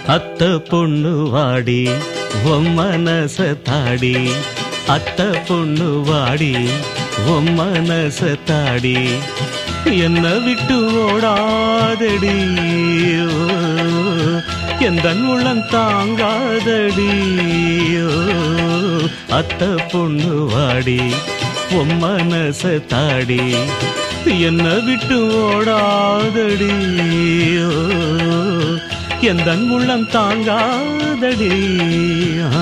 அத்த பொண்ணு வாடி உன் மனச தாடி அத்த பொண்ணு வாடி உன் மனச தாடி என்ன விட்டு ஓடாதடி ஓ, எந்த உள்ளம் தாங்காதடி ஓ, அத்த பொண்ணு வாடி உன் மனச தாடி என்ன விட்டு ஓடாதடி ஓ, எந்த உள்ளம் தாங்காதடி ஆ.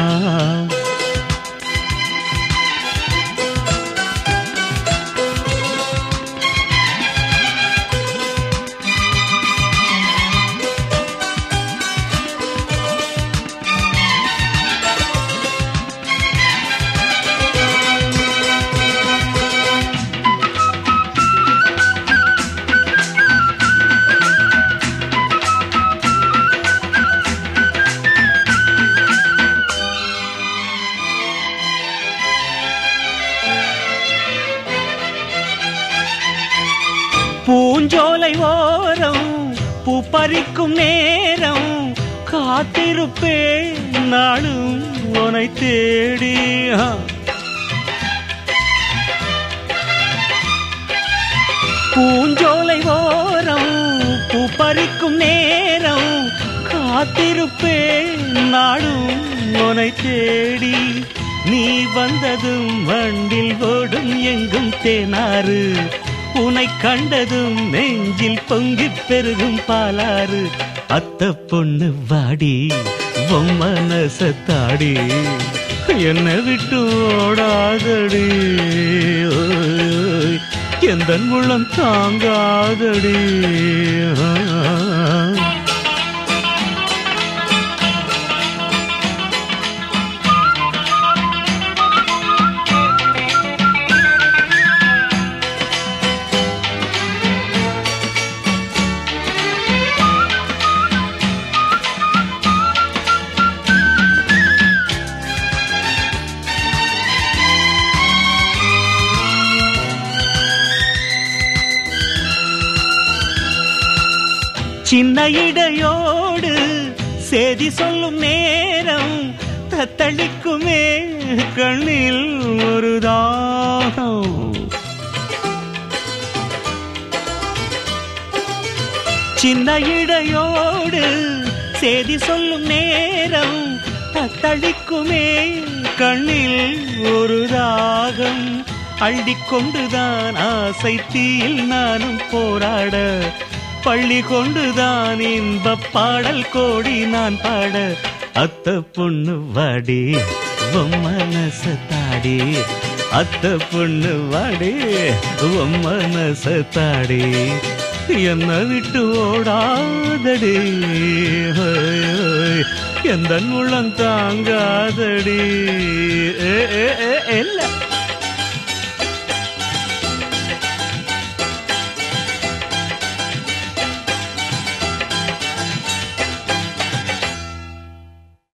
பூஞ்சோலை ஓரம் பூ பறிக்கும் நேரம் காத்திருப்பேன் நாளும் உனை தேடி ஆ. பூஞ்சோலை ஓரம் பூ பறிக்கும் நேரம் காத்திருப்பேன் நாடும் உனை தேடி நீ வந்ததும் வண்டில் ஓடும் எங்கும் தேனாறு உனை கண்டதும் நெஞ்சில் பொங்கிப் பெருகும் பாலாறு அத்த பொண்ணு வாடி உன் மனச தாடி என்னை விட்டு ஓடாதடி ஓய், எந்த உள்ளம் தாங்காதடி ஆ. சின்ன இடையோடு செய்தி சொல்லும் நேரம் தத்தளிக்குமே கண்ணில் ஒரு தாகம் சின்ன இடையோடு செய்தி சொல்லும் நேரம் தத்தளிக்குமே கண்ணில் ஒரு ராகம் அள்ளிக்கொண்டுதான் ஆசை தீயில் நானும் போராட பள்ளி கொண்டுதான் இன்ப பாடல் கோடி நான் பாட அத்த பொண்ணு வாடி உன் மனச தாடி அத்த பொண்ணு வாடி உன் மனச தாடி என்ன விட்டு ஓடாதடி ஹோய், ஹோய், எந்த உள்ளம் தாங்காதடி ஏ, ஏ, ஏ, இல்ல